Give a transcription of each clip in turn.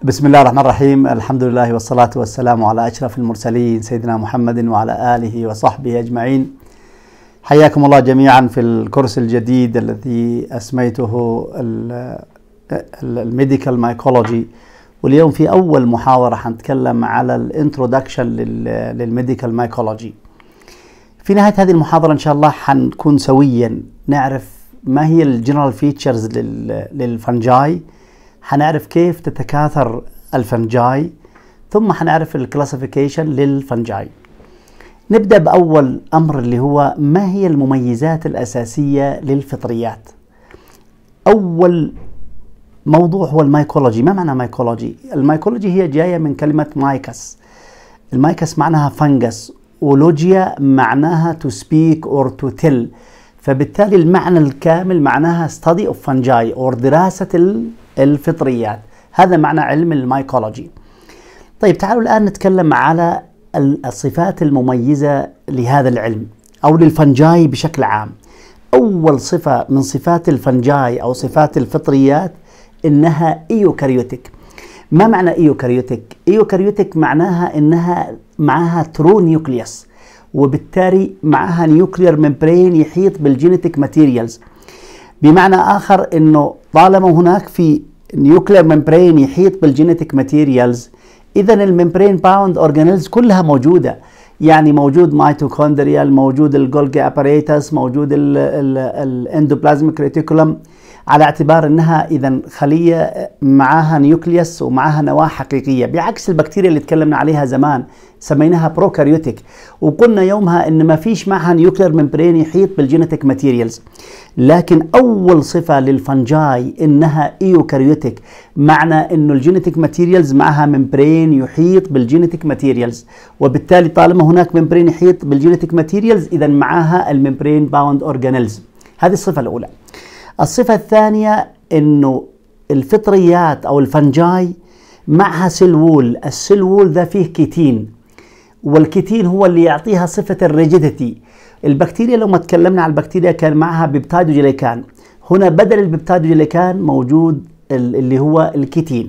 بسم الله الرحمن الرحيم الحمد لله والصلاة والسلام على أشرف المرسلين سيدنا محمد وعلى آله وصحبه أجمعين حياكم الله جميعا في الكورس الجديد الذي أسميته الميديكال مايكولوجي واليوم في أول محاضرة حنتكلم على الانترودكشن للميديكال مايكولوجي في نهاية هذه المحاضرة إن شاء الله حنكون سويا نعرف ما هي الجنرال فيتشرز للفنجاي حنعرف كيف تتكاثر الفنجاي ثم حنعرف الكلاسيفيكيشن للفنجاي نبدا باول امر اللي هو ما هي المميزات الاساسيه للفطريات اول موضوع هو المايكولوجي ما معنى مايكولوجي المايكولوجي هي جايه من كلمه مايكس المايكس معناها فنجس ولوجيا معناها تو سبيك اور تو تيل فبالتالي المعنى الكامل معناها study of fungi or دراسة الفطريات هذا معنى علم المايكولوجي طيب تعالوا الآن نتكلم على الصفات المميزة لهذا العلم أو للفنجاي بشكل عام أول صفة من صفات الفنجاي أو صفات الفطريات إنها إيوكاريوتيك ما معنى إيوكاريوتيك؟ إيوكاريوتيك معناها إنها معها ترو نيوكليوس وبالتالي معها نيوكلير ممبرين يحيط بالجينيتيك ماتيريالز بمعنى اخر انه طالما هناك في نيوكلير ممبرين يحيط بالجينيتيك ماتيريالز اذا الممبرين باوند اورجانيلز كلها موجوده يعني موجود ميتوكوندريال موجود الجولجي اباريتس موجود الاندوبلازميك ريتيكولم على اعتبار انها اذا خليه معاها نيوكليوس ومعاها نواه حقيقيه بعكس البكتيريا اللي تكلمنا عليها زمان سميناها بروكاريوتيك وقلنا يومها ان ما فيش معها نيوكلير ممبرين يحيط بالجينيتيك ماتيريالز لكن اول صفه للفنجاي انها ايوكاريوتيك معنى انه الجينيتيك ماتيريالز معها ممبرين يحيط بالجينيتيك ماتيريالز وبالتالي طالما هناك ممبرين يحيط بالجينيتيك ماتيريالز اذا معها الممبرين باوند اورجانيلز هذه الصفه الاولى الصفة الثانية انه الفطريات او الفنجاي معها سيل وول، السيل وول ده فيه كيتين والكيتين هو اللي يعطيها صفة الريجيديتي البكتيريا لو ما تكلمنا على البكتيريا كان معها بيبتايدوجليكان هنا بدل البيبتايدوجليكان موجود اللي هو الكيتين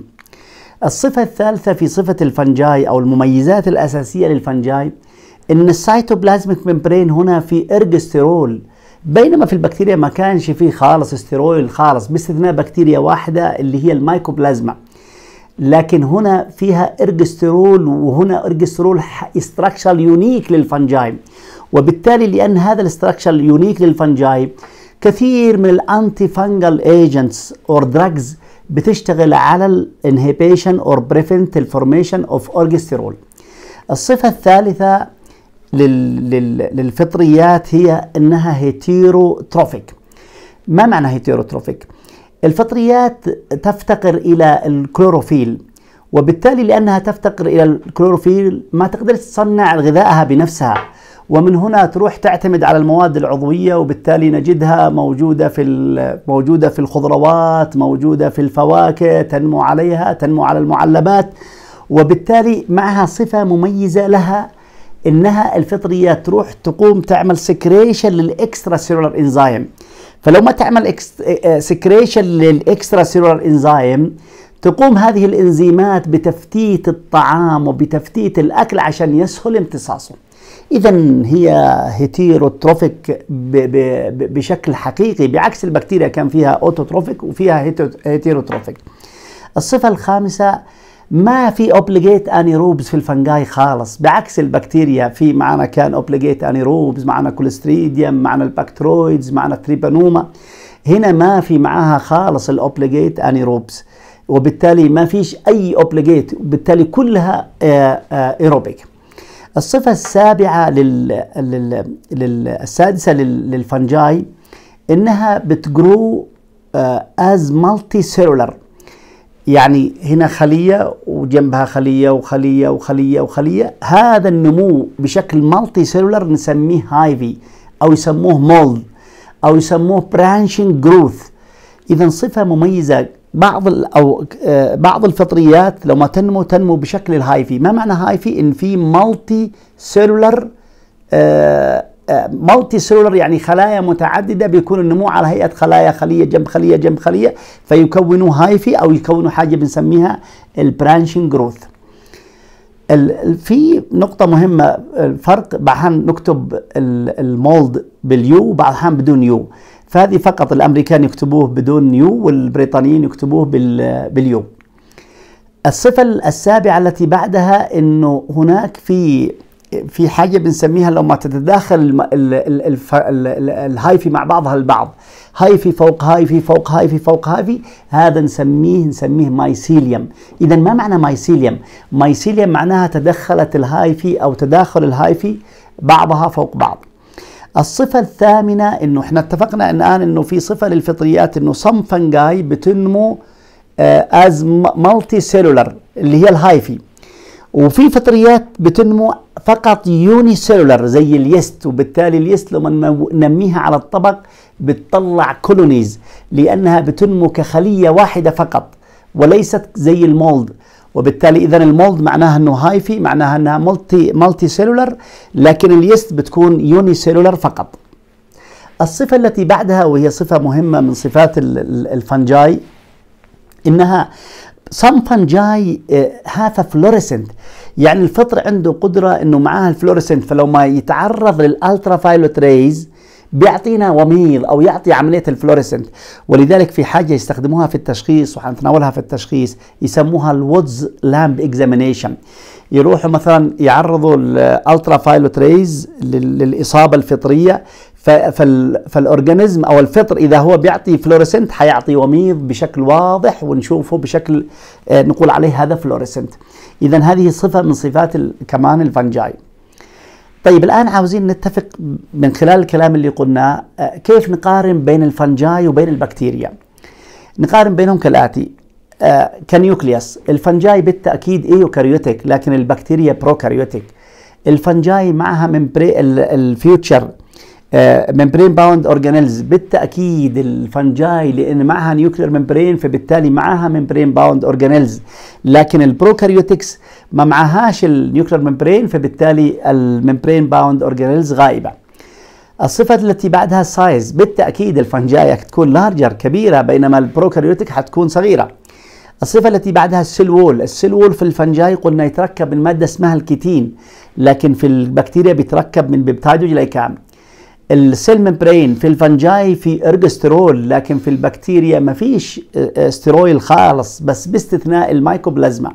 الصفة الثالثة في صفة الفنجاي أو المميزات الأساسية للفنجاي إن السيتوبلازميك ممبرين هنا في إرجسترول بينما في البكتيريا ما كانش فيه خالص استيرويل خالص باستثناء بكتيريا واحدة اللي هي المايكوبلازما لكن هنا فيها ارجسترول وهنا ارجسترول استراكشر يونيك للفنجاي وبالتالي لان هذا الاستراكشر يونيك للفنجاي كثير من الانتي فانجل ايجنتس اور دراجز بتشتغل على الانهبيشن اور بريفنت الفورميشن اوف اورجسترول الصفه الثالثه للفطريات هي انها هيتيروتروفيك ما معنى هيتيروتروفيك الفطريات تفتقر الى الكلوروفيل وبالتالي لانها تفتقر الى الكلوروفيل ما تقدر تصنع غذائها بنفسها ومن هنا تروح تعتمد على المواد العضويه وبالتالي نجدها موجوده في موجوده في الخضروات موجوده في الفواكه تنمو عليها تنمو على المعلبات وبالتالي معها صفه مميزه لها انها الفطريات تروح تقوم تعمل سكريشن للاكسترا سيلولار انزيم فلو ما تعمل سكريشن للاكسترا سيلولار انزيم تقوم هذه الانزيمات بتفتيت الطعام وبتفتيت الاكل عشان يسهل امتصاصه اذا هي هيتيروتروفيك بشكل حقيقي بعكس البكتيريا كان فيها اوتوتروفيك وفيها هيتيروتروفيك الصفه الخامسه ما في اوبليجيت انيروبز في الفنجاي خالص بعكس البكتيريا في معنا كان اوبليجيت انيروبز معنا كوليستريديوم معنا البكترويدز معنا تريبانوما هنا ما في معاها خالص الاوبليجيت انيروبز وبالتالي ما فيش اي اوبليجيت وبالتالي كلها ايروبيك الصفة السابعة لل... لل... لل... السادسة لل... للفنجاي انها بتجرو از مالتي سيلولر يعني هنا خلية وجنبها خلية وخلية وخلية وخلية هذا النمو بشكل مالتي سيلولر نسميه هايفي أو يسموه مولد أو يسموه برانشنج جروث إذا صفة مميزة بعض أو بعض الفطريات لما تنمو تنمو بشكل الهايفي ما معنى هايفي إن في مالتي سيلولر مالتي سيلولر يعني خلايا متعدده بيكون النمو على هيئه خلايا خليه جنب خليه جنب خليه فيكونوا هايفي او يكونوا حاجه بنسميها البرانشنج جروث في نقطة مهمة الفرق بعض نكتب المولد باليو وبعض الأحيان بدون يو فهذه فقط الأمريكان يكتبوه بدون يو والبريطانيين يكتبوه باليو الصفة السابعة التي بعدها أنه هناك في في حاجة بنسميها لما تتداخل الهايفي مع بعضها البعض هايفي فوق هايفي فوق هايفي فوق هايفي هذا نسميه نسميه مايسيليوم إذا ما معنى مايسيليوم مايسيليوم معناها تدخلت الهايفي أو تداخل الهايفي بعضها فوق بعض الصفة الثامنة انه احنا اتفقنا الان انه في صفة للفطريات انه صم فنجاي بتنمو از مالتي سيلولر اللي هي الهايفي وفي فطريات بتنمو فقط يوني سيلولر زي اليست وبالتالي اليست لما ننميها على الطبق بتطلع كولونيز لانها بتنمو كخليه واحده فقط وليست زي المولد وبالتالي اذا المولد معناها انه هايفي معناها انها مالتي مالتي سيلولر لكن اليست بتكون يوني سيلولر فقط الصفه التي بعدها وهي صفه مهمه من صفات الفنجاي انها some fungi هاف فلوريسنت يعني الفطر عنده قدره انه معاها الفلوريسنت فلو ما يتعرض للالترا فايلوت ريز بيعطينا وميض او يعطي عمليه الفلوريسنت ولذلك في حاجه يستخدموها في التشخيص وحنتناولها في التشخيص يسموها الوودز لامب اكزامينيشن يروحوا مثلا يعرضوا الالترا فايلوت ريز للاصابه الفطريه فالاورجانيزم او الفطر اذا هو بيعطي فلوريسنت حيعطي وميض بشكل واضح ونشوفه بشكل آه، نقول عليه هذا فلوريسنت اذا هذه صفه من صفات كمان الفنجاي طيب الان عاوزين نتفق من خلال الكلام اللي قلناه آه، كيف نقارن بين الفنجاي وبين البكتيريا نقارن بينهم كالاتي آه، كنيوكليوس الفنجاي بالتاكيد ايوكاريوتيك لكن البكتيريا بروكاريوتيك الفنجاي معها من الفيوتشر ممبرين باوند اورجانيلز بالتاكيد الفنجاي لان معها نيوكلير ممبرين فبالتالي معها ممبرين باوند اورجانيلز لكن البروكاريوتكس ما معهاش النيوكلير ممبرين فبالتالي الممبرين باوند اورجانيلز غائبه الصفة التي بعدها السايز بالتأكيد الفنجاي تكون لارجر كبيرة بينما البروكاريوتك حتكون صغيرة الصفة التي بعدها السيل وول السيل وول في الفنجاي قلنا يتركب من مادة اسمها الكيتين لكن في البكتيريا بيتركب من بيبتايدوجلايكام السيل ممبرين في الفنجاي في ارجسترول لكن في البكتيريا ما فيش استرويل خالص بس باستثناء المايكوبلازما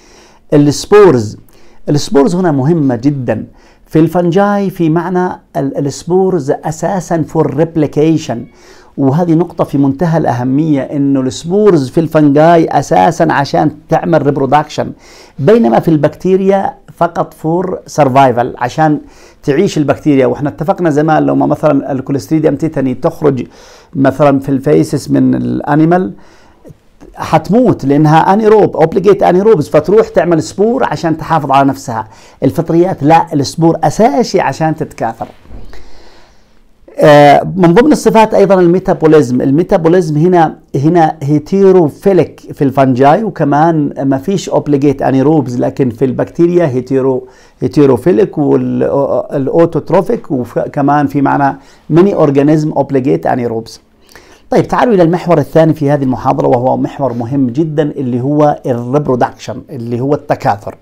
السبورز السبورز هنا مهمة جدا في الفنجاي في معنى السبورز اساسا فور ريبليكيشن وهذه نقطة في منتهى الأهمية إنه السبورز في الفنجاي أساسا عشان تعمل ريبرودكشن بينما في البكتيريا فقط فور سرفايفل عشان تعيش البكتيريا واحنا اتفقنا زمان لو ما مثلا الكوليستريديوم تيتاني تخرج مثلا في الفيسس من الانيمال حتموت لانها انيروب اوبليجيت انيروبز فتروح تعمل سبور عشان تحافظ على نفسها الفطريات لا السبور اساسي عشان تتكاثر آه، من ضمن الصفات ايضا الميتابوليزم الميتابوليزم هنا هنا هيتيروفيليك في الفنجاي وكمان ما فيش اوبليجيت انيروبز لكن في البكتيريا هيتيرو هيتيروفيليك والاوتوتروفيك وكمان في معنى ميني اورجانيزم اوبليجيت انيروبز طيب تعالوا الى المحور الثاني في هذه المحاضره وهو محور مهم جدا اللي هو الريبرودكشن اللي هو التكاثر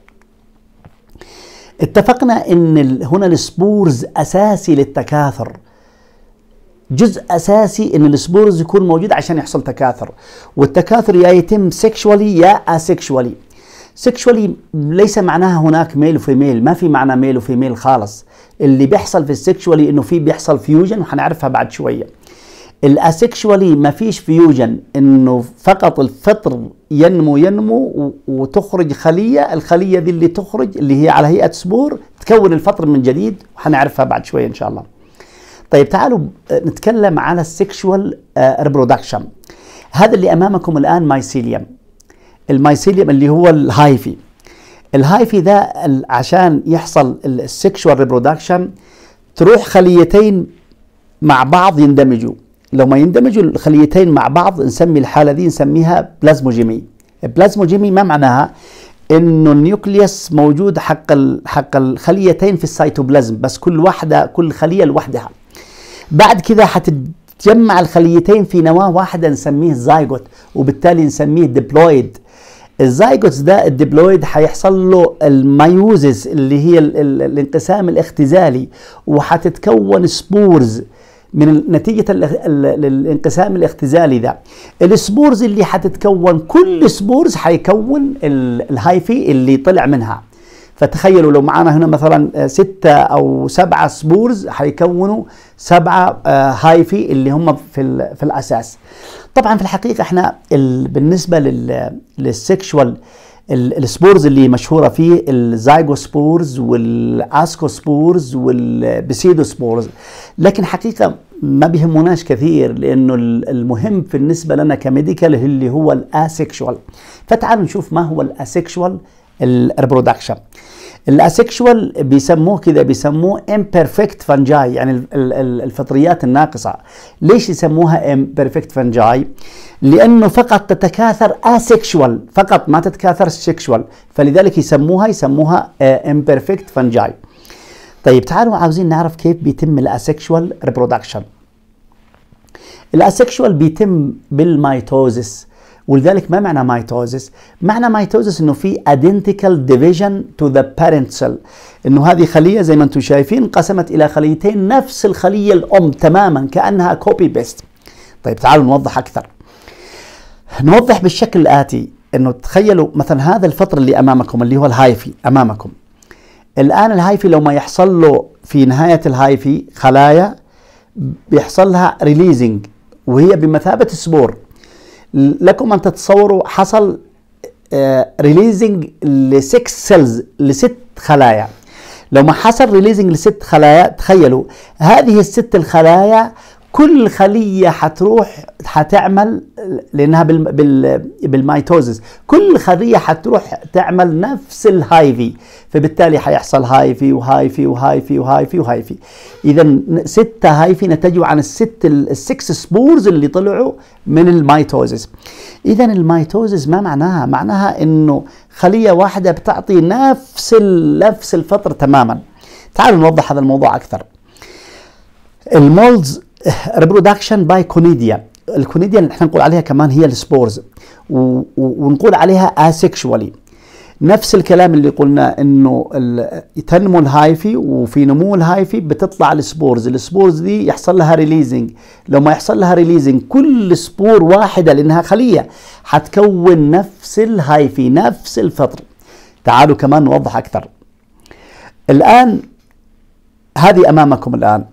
اتفقنا ان هنا السبورز اساسي للتكاثر جزء اساسي ان السبورز يكون موجود عشان يحصل تكاثر والتكاثر يا يتم سيكشوالي يا اسيكشوالي سيكشوالي ليس معناها هناك ميل وفيميل ما في معنى ميل وفيميل خالص اللي بيحصل في السيكشوالي انه في بيحصل فيوجن وحنعرفها بعد شويه الاسيكشوالي ما فيش فيوجن انه فقط الفطر ينمو ينمو وتخرج خليه الخليه دي اللي تخرج اللي هي على هيئه سبور تكون الفطر من جديد وحنعرفها بعد شويه ان شاء الله طيب تعالوا نتكلم على السكشوال ريبرودكشن هذا اللي امامكم الان مايسيليوم المايسيليوم اللي هو الهايفي الهايفي ده عشان يحصل السكشوال ريبرودكشن تروح خليتين مع بعض يندمجوا لو ما يندمجوا الخليتين مع بعض نسمي الحاله دي نسميها بلازموجيمي البلازموجيمي ما معناها انه النيوكليوس موجود حق حق الخليتين في السيتوبلازم بس كل واحده كل خليه لوحدها بعد كذا حتتجمع الخليتين في نواه واحده نسميه زايجوت وبالتالي نسميه ديبلويد الزايجوتس ده الديبلويد حيحصل له الميوزز اللي هي ال ال الانقسام الاختزالي وحتتكون سبورز من نتيجة الانقسام الاختزالي ده السبورز اللي حتتكون كل سبورز حيكون الهايفي اللي طلع منها فتخيلوا لو معانا هنا مثلا ستة أو سبعة سبورز حيكونوا سبعة هايفي اللي هم في, في الأساس طبعا في الحقيقة احنا بالنسبة للسكشوال السبورز اللي مشهوره فيه الزايجوسبورز والاسكوسبورز والبسيدوسبورز لكن حقيقه ما بيهموناش كثير لانه المهم بالنسبه لنا كميديكال اللي هو الاسكشوال فتعالوا نشوف ما هو الاسكشوال الريبرودكشن الاسكشوال بيسموه كذا بيسموه imperfect fungi يعني الفطريات الناقصه ليش يسموها imperfect fungi لانه فقط تتكاثر اسكشوال فقط ما تتكاثر سكشوال فلذلك يسموها يسموها imperfect fungi طيب تعالوا عاوزين نعرف كيف بيتم الاسكشوال ريبرودكشن الاسكشوال بيتم بالميتوزس ولذلك ما معنى ميتوزس؟ معنى ميتوزس انه في identical division to the parent cell انه هذه خليه زي ما انتم شايفين انقسمت الى خليتين نفس الخليه الام تماما كانها كوبي بيست. طيب تعالوا نوضح اكثر. نوضح بالشكل الاتي انه تخيلوا مثلا هذا الفطر اللي امامكم اللي هو الهايفي امامكم. الان الهايفي لو ما يحصل له في نهايه الهايفي خلايا بيحصل لها ريليزنج وهي بمثابه السبور لكم ان تتصوروا حصل ريليزنج لسكس سيلز لست خلايا لو ما حصل ريليزنج لست خلايا تخيلوا هذه الست الخلايا كل خليه حتروح حتعمل لانها بال بال بالميتوزس كل خليه حتروح تعمل نفس الهايفي فبالتالي حيحصل هايفي وهايفي وهايفي وهايفي وهايفي اذا ستة هايفي نتجوا عن الست السكس سبورز اللي طلعوا من الميتوزس اذا الميتوزس ما معناها معناها انه خليه واحده بتعطي نفس نفس الفطر تماما تعالوا نوضح هذا الموضوع اكثر المولز ريبرودكشن باي كونيديا الكونيديا اللي احنا نقول عليها كمان هي السبورز ونقول عليها اسكشوالي نفس الكلام اللي قلنا انه تنمو الهايفي وفي نمو الهايفي بتطلع السبورز السبورز دي يحصل لها ريليزنج لو ما يحصل لها ريليزنج كل سبور واحده لانها خليه حتكون نفس الهايفي نفس الفطر تعالوا كمان نوضح اكثر الان هذه امامكم الان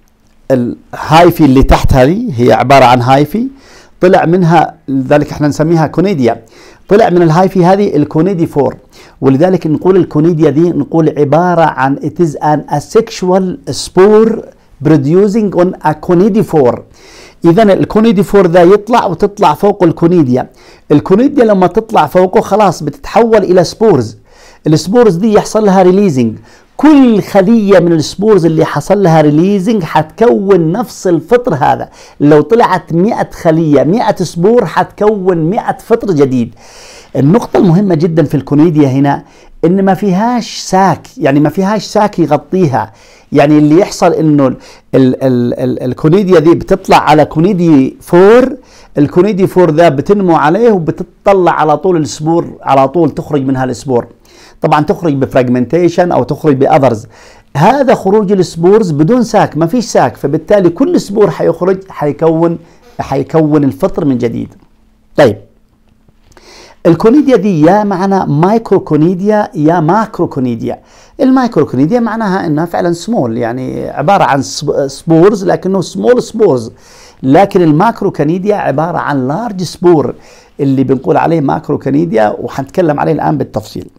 الهايفي اللي تحت هذه هي عبارة عن هايفي طلع منها لذلك احنا نسميها كونيديا طلع من الهايفي هذه الكونيدي فور ولذلك نقول الكونيديا دي نقول عبارة عن it is an asexual spore producing on a conidivore اذا الكونيدي فور ذا يطلع وتطلع فوق الكونيديا الكونيديا لما تطلع فوقه خلاص بتتحول الى سبورز السبورز دي يحصل لها ريليزنج كل خلية من السبورز اللي حصل لها ريليزنج حتكون نفس الفطر هذا لو طلعت 100 خلية 100 سبور حتكون 100 فطر جديد النقطة المهمة جدا في الكونيديا هنا ان ما فيهاش ساك يعني ما فيهاش ساك يغطيها يعني اللي يحصل انه ال ال ال الكونيديا دي بتطلع على كونيدي فور الكونيدي فور ذا بتنمو عليه وبتطلع على طول السبور على طول تخرج منها السبور طبعا تخرج بفراجمنتيشن او تخرج باذرز هذا خروج السبورز بدون ساك ما فيش ساك فبالتالي كل سبور حيخرج حيكون حيكون الفطر من جديد طيب الكونيديا دي يا معنى مايكرو كونيديا يا ماكرو كونيديا المايكرو كونيديا معناها انها فعلا سمول يعني عباره عن سبورز لكنه سمول سبورز لكن الماكرو كونيديا عباره عن لارج سبور اللي بنقول عليه ماكرو كونيديا وحنتكلم عليه الان بالتفصيل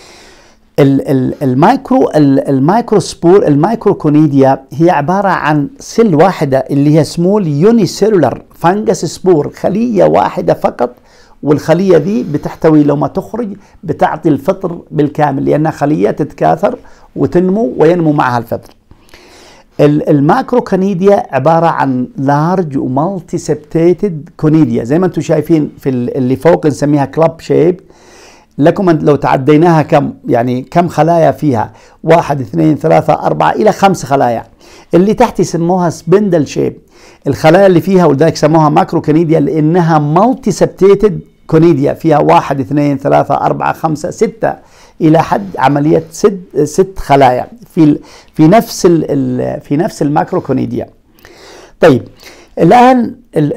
المايكرو المايكرو سبور المايكرو كونيديا هي عباره عن سيل واحده اللي هي سمول يوني سيلولر فانجس سبور خليه واحده فقط والخليه دي بتحتوي لو ما تخرج بتعطي الفطر بالكامل لانها خليه تتكاثر وتنمو وينمو معها الفطر. الماكرو كونيديا عباره عن لارج ومالتي سبتيتد كونيديا زي ما انتم شايفين في اللي فوق نسميها كلاب شيب لكم أن لو تعديناها كم يعني كم خلايا فيها واحد اثنين ثلاثة أربعة إلى خمس خلايا اللي تحت يسموها سبندل شيب الخلايا اللي فيها ولذلك سموها ماكرو كونيديا لأنها مالتي سبتيتد كونيديا فيها واحد اثنين ثلاثة أربعة خمسة ستة إلى حد عملية ست, ست خلايا في في نفس ال في نفس الماكرو كونيديا طيب الان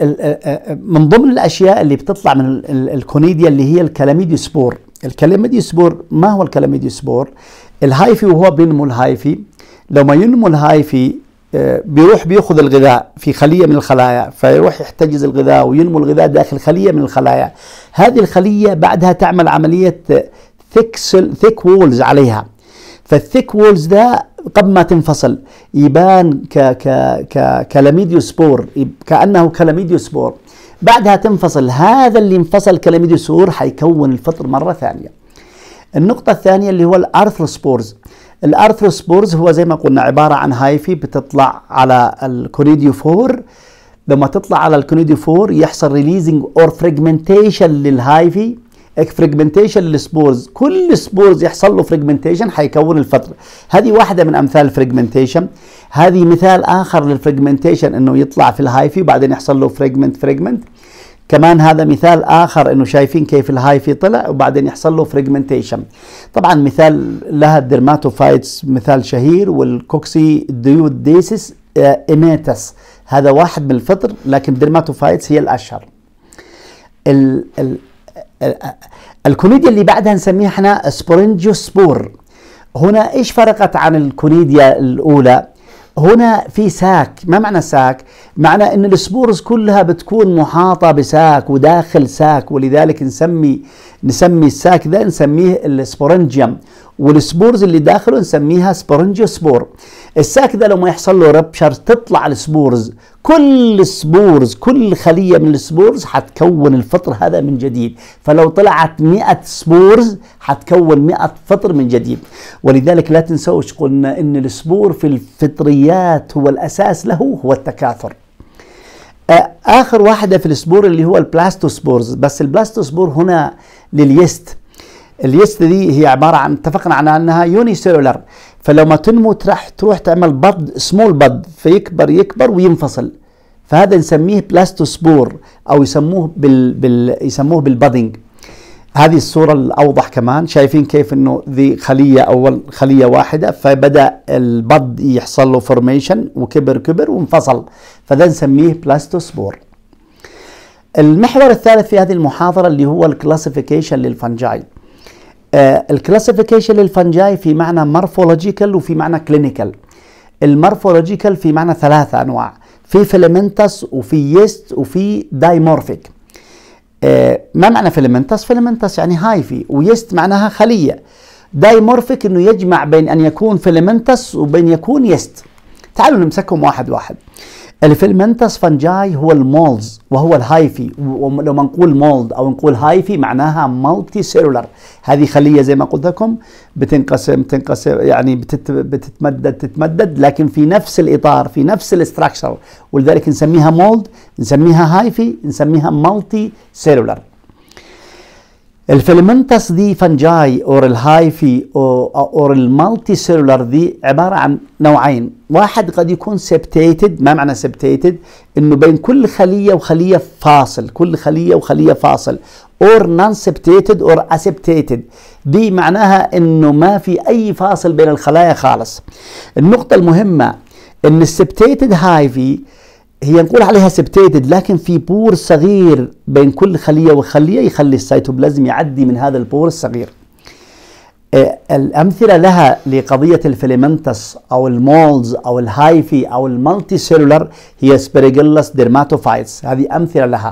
من ضمن الاشياء اللي بتطلع من الكونيديا اللي هي الكلاميديو سبور الكلاميديو سبور ما هو الكلاميديو سبور الهايفي وهو بينمو الهايفي لما ينمو الهايفي آه، بيروح بياخذ الغذاء في خليه من الخلايا فيروح يحتجز الغذاء وينمو الغذاء داخل خليه من الخلايا هذه الخليه بعدها تعمل عمليه ثيك ثيك وولز عليها فالثيك وولز ده قبل ما تنفصل يبان ك ك ك كلاميديو سبور كانه كلاميديو سبور بعدها تنفصل هذا اللي انفصل كلاميديو سبور حيكون الفطر مره ثانيه النقطه الثانيه اللي هو الارثروسبورز الارثروسبورز هو زي ما قلنا عباره عن هايفي بتطلع على الكونيديو فور لما تطلع على الكونيديو فور يحصل ريليزنج اور فريجمنتيشن للهايفي فريجمنتيشن للسبورز كل سبورز يحصل له فريجمنتيشن حيكون الفطر هذه واحده من امثال الفريجمنتيشن هذه مثال اخر للفريجمنتيشن انه يطلع في الهايفي وبعدين يحصل له فريجمنت فريجمنت كمان هذا مثال اخر انه شايفين كيف الهايفي طلع وبعدين يحصل له فريجمنتيشن طبعا مثال لها الدرماتوفايتس مثال شهير والكوكسي ديوديسيس ايميتس هذا واحد من الفطر لكن الدرماتوفايتس هي الاشهر ال ال الكونيديا اللي بعدها نسميها احنا سبورنجوسبور هنا ايش فرقت عن الكونيديا الاولى هنا في ساك ما معنى ساك معنى ان السبورز كلها بتكون محاطة بساك وداخل ساك ولذلك نسمي نسمي الساك ده نسميه السبورنجيوم والسبورز اللي داخله نسميها سبورنجيوسبور الساك ده لما يحصل له ربشر تطلع السبورز كل السبورز كل خليه من السبورز حتكون الفطر هذا من جديد فلو طلعت 100 سبورز حتكون 100 فطر من جديد ولذلك لا تنسوش قلنا ان السبور في الفطريات هو الاساس له هو التكاثر اخر واحده في السبور اللي هو البلاستوسبورز بس البلاستوسبور هنا لليست اليست دي هي عباره عن اتفقنا على انها يوني سيلولر فلما تنمو تروح تروح تعمل بض سمول بض فيكبر يكبر وينفصل فهذا نسميه بلاستوسبور او يسموه بال, بال يسموه بالبادنج هذه الصوره الاوضح كمان شايفين كيف انه ذي خليه اول خليه واحده فبدا البض يحصل له فورميشن وكبر كبر وانفصل فده نسميه بلاستوسبور المحور الثالث في هذه المحاضره اللي هو الكلاسيفيكيشن للفنجاي آه الكلاسيفيكيشن للفنجاي في معنى مورفولوجيكال وفي معنى كلينيكال المورفولوجيكال في معنى ثلاثة أنواع في فيلمنتس وفي يست وفي دايمورفيك آه ما معنى فيلمنتس فيلمنتس يعني هايفي ويست معناها خلية دايمورفيك انه يجمع بين ان يكون فيلمنتس وبين يكون يست تعالوا نمسكهم واحد واحد الفيلمنتس فانجاي هو المولز وهو الهايفي ولما نقول مولد او نقول هايفي معناها مالتي سيلولر هذه خليه زي ما قلت لكم بتنقسم تنقسم يعني بتت بتتمدد تتمدد لكن في نفس الاطار في نفس الاستراكشر ولذلك نسميها مولد نسميها هايفي نسميها مالتي سيلولر الفيلمنتس دي فنجاي اور الهايفي اور المالتي سيلولر دي عباره عن نوعين واحد قد يكون سبتيتد ما معنى سبتيتد انه بين كل خليه وخليه فاصل كل خليه وخليه فاصل اور نون سبتيتد اور اسبتيتد دي معناها انه ما في اي فاصل بين الخلايا خالص النقطه المهمه ان السبتيتد هايفي هي نقول عليها سبتيتد لكن في بور صغير بين كل خليه وخليه يخلي السيتوبلازم يعدي من هذا البور الصغير. آه، الامثله لها لقضيه الفيلمنتس او المولز او الهايفي او المالتي سيلولر هي سبيريجلس ديرماتوفايتس هذه امثله لها.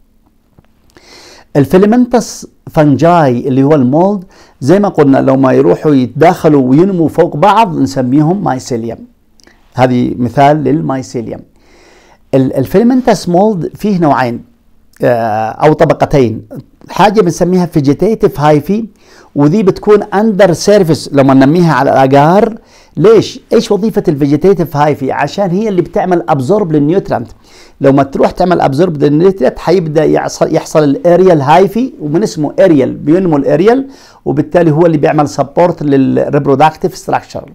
الفيلمنتس فنجاي اللي هو المولد زي ما قلنا لو ما يروحوا يتداخلوا وينموا فوق بعض نسميهم مايسيليوم. هذه مثال للمايسيليوم. الفيلمنتس مولد فيه نوعين آه، او طبقتين حاجه بنسميها فيجيتيتيف هايفي ودي بتكون اندر سيرفيس لما ننميها على الاجار ليش؟ ايش وظيفه الفيجيتيتيف هايفي؟ عشان هي اللي بتعمل ابزورب للنيوترنت لو ما تروح تعمل ابزورب للنيوتريت حيبدا يحصل يحصل الاريال هايفي ومن اسمه اريال بينمو الاريال وبالتالي هو اللي بيعمل سبورت للريبرودكتيف ستراكشر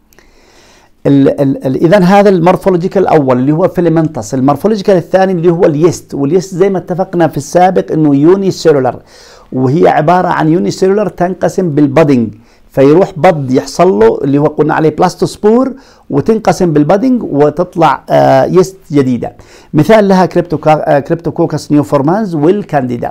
اذا هذا المورفولوجيكال الاول اللي هو فيلمنتس المورفولوجيكال الثاني اللي هو اليست واليست زي ما اتفقنا في السابق انه يوني سيلولر وهي عباره عن يوني سيلولر تنقسم بالبادنج فيروح بض يحصل له اللي هو قلنا عليه بلاستوسبور وتنقسم بالبادنج وتطلع آه يست جديده مثال لها كريبتوكا كريبتوكوكس نيوفورمانز والكانديدا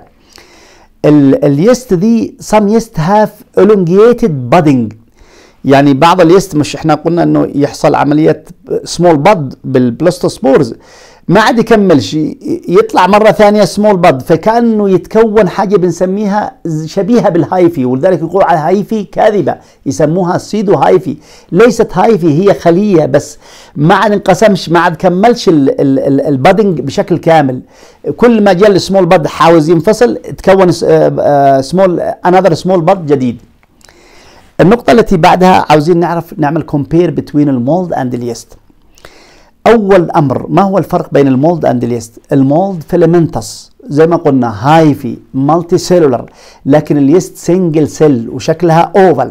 اليست دي some يست هاف elongated budding يعني بعض اليست مش احنا قلنا انه يحصل عمليه سمول باد بالبلاستوسبورز ما عاد يكملش يطلع مره ثانيه سمول باد فكانه يتكون حاجه بنسميها شبيهه بالهايفي ولذلك يقول على هايفي كاذبه يسموها سيدو هايفي ليست هايفي هي خليه بس ما عاد انقسمش ما عاد كملش البادنج بشكل كامل كل ما جاء السمول باد حاوز ينفصل تكون سمول انذر سمول باد جديد النقطة التي بعدها عاوزين نعرف نعمل كومبير بين المولد اند اليست. أول أمر ما هو الفرق بين المولد اند اليست؟ المولد فيلمنتس زي ما قلنا هايفي مالتي سيلولر لكن اليست سنجل سيل وشكلها اوفل.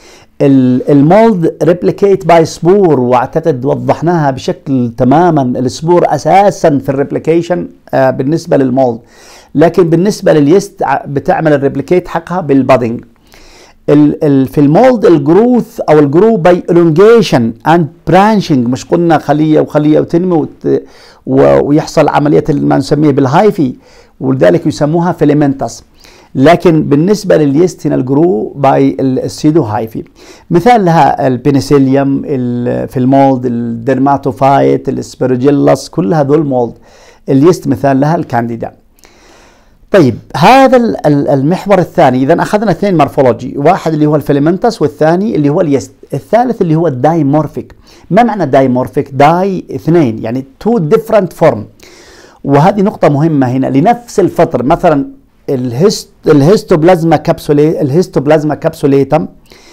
المولد ريبليكيت باي سبور واعتقد وضحناها بشكل تماما السبور اساسا في الريبليكيشن آه بالنسبه للمولد لكن بالنسبه لليست بتعمل الريبليكيت حقها بالبادنج ال ال في المولد الجروث او الجرو باي الونجيشن اند برانشنج مش قلنا خليه وخليه وتنمو ويحصل عمليه ما نسميه بالهايفي ولذلك يسموها فيلمنتس لكن بالنسبه لليست هنا الجرو باي السيدو هايفي مثال لها البنسيليوم في المولد الدرماتوفايت الاسبرجيلاس كل هذول مولد اليست مثال لها الكانديدا طيب هذا المحور الثاني اذا اخذنا اثنين مورفولوجي واحد اللي هو الفيلمنتس والثاني اللي هو اليست الثالث اللي هو الدايمورفيك ما معنى دايمورفيك داي اثنين يعني تو ديفرنت فورم وهذه نقطة مهمة هنا لنفس الفطر مثلا الهست الهيستوبلازما كابسولي الهيستوبلازما كابسوليتم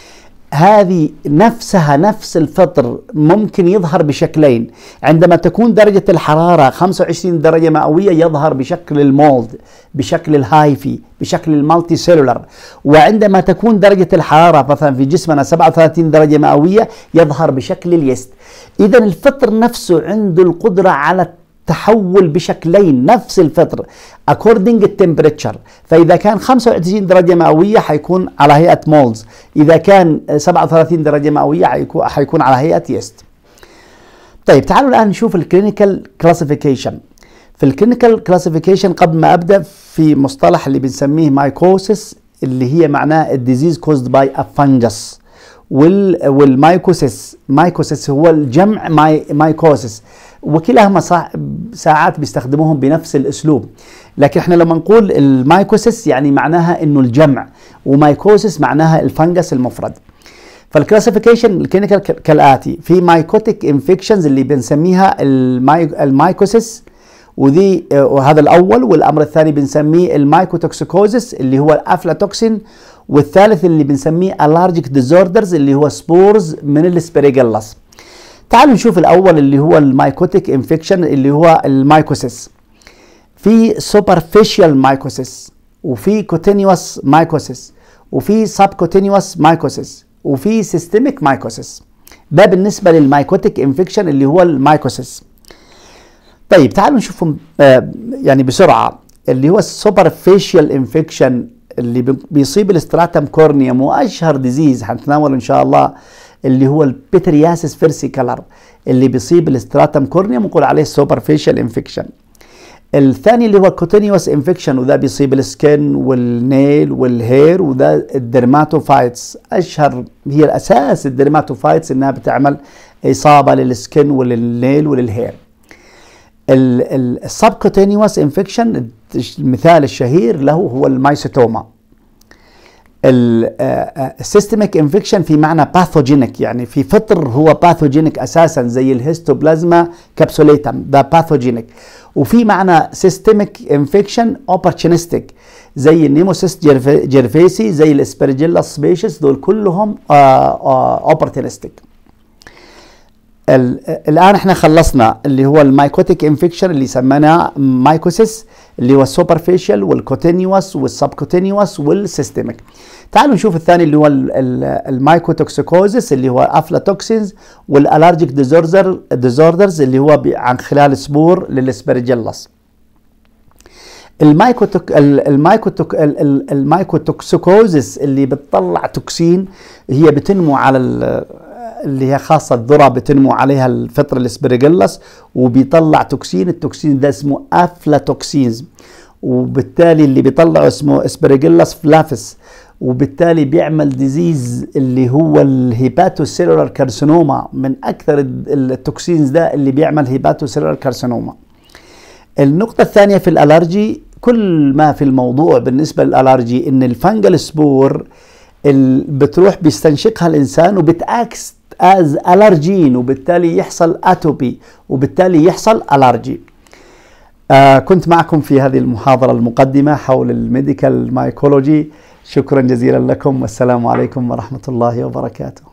هذه نفسها نفس الفطر ممكن يظهر بشكلين عندما تكون درجة الحرارة 25 درجة مئوية يظهر بشكل المولد بشكل الهايفي بشكل المالتي سيلولر وعندما تكون درجة الحرارة مثلا في جسمنا 37 درجة مئوية يظهر بشكل اليست إذا الفطر نفسه عنده القدرة على تحول بشكلين نفس الفطر according temperature فإذا كان 25 درجة مئوية حيكون على هيئة مولز إذا كان 37 درجة مئوية حيكون على هيئة يست طيب تعالوا الآن نشوف الكلينيكال كلاسيفيكيشن في الكلينيكال كلاسيفيكيشن قبل ما أبدأ في مصطلح اللي بنسميه مايكوسيس اللي هي معناه الديزيز كوزد باي ا فانجس والمايكوسيس مايكوسيس هو الجمع ماي مايكوسيس وكلاهما ساعات بيستخدموهم بنفس الاسلوب لكن احنا لما نقول المايكوسيس يعني معناها انه الجمع ومايكوسيس معناها الفنجس المفرد فالكلاسيفيكيشن الكلينيكال كالاتي في مايكوتيك انفكشنز اللي بنسميها الماي المايكوسيس ودي وهذا الاول والامر الثاني بنسميه المايكوتوكسيكوزيس اللي هو الافلاتوكسين والثالث اللي بنسميه الارجيك ديزوردرز اللي هو سبورز من السبريجلاس تعالوا نشوف الاول اللي هو المايكوتيك انفكشن اللي هو المايكوسيس في سوبرفيشال مايكوسيس وفي كوتينيوس مايكوسيس وفي سب كوتينيوس مايكوسيس وفي سيستميك مايكوسيس ده بالنسبه للمايكوتيك انفكشن اللي هو المايكوسيس طيب تعالوا نشوفهم آه يعني بسرعه اللي هو السوبرفيشال انفكشن اللي بيصيب الاستراتم كورنيوم واشهر ديزيز هنتناوله ان شاء الله اللي هو البيترياسيس فيرسيكالر اللي بيصيب الاستراتم كورنيوم نقول عليه سوبرفيشال انفكشن الثاني اللي هو كوتينيوس انفكشن وده بيصيب السكن والنيل والهير وده الدرماتوفايتس اشهر هي الاساس الدرماتوفايتس انها بتعمل اصابه للسكن وللنيل وللهير السبكوتينيوس انفكشن المثال الشهير له هو المايسيتوما السيستميك انفكشن في معنى باثوجينيك يعني في فطر هو باثوجينيك اساسا زي الهيستوبلازما كابسوليتم ده باثوجينيك وفي معنى سيستميك انفكشن اوبورتونستيك زي النيموسيست جيرفيسي زي الاسبرجيلا سبيشس دول كلهم اوبورتونستيك الان احنا خلصنا اللي هو المايكوتيك انفكشن اللي سميناه مايكوسيس اللي هو السوبرفيشال والكوتينيوس والسبكوتينيوس والسيستميك تعالوا نشوف الثاني اللي هو المايكوتوكسيكوزيس اللي هو افلاتوكسينز والالرجيك ديزوردر ديزوردرز اللي هو عن خلال سبور للاسبرجيلاس المايكوتوك المايكوتوك المايكوتوكسيكوزيس اللي بتطلع توكسين هي بتنمو على اللي هي خاصة الذرة بتنمو عليها الفطر الاسبرجيلاس وبيطلع توكسين التوكسين ده اسمه افلاتوكسينز وبالتالي اللي بيطلعه اسمه اسبرجيلاس فلافس وبالتالي بيعمل ديزيز اللي هو الهيباتوسيلولار كارسينوما من اكثر التوكسينز ده اللي بيعمل هيباتوسيلولار كارسينوما النقطة الثانية في الالرجي كل ما في الموضوع بالنسبة للالرجي ان الفنجل سبور بتروح بيستنشقها الانسان وبتاكس از الرجين وبالتالي يحصل اتوبي وبالتالي يحصل الرجي آه كنت معكم في هذه المحاضرة المقدمة حول الميديكال مايكولوجي شكرا جزيلا لكم والسلام عليكم ورحمة الله وبركاته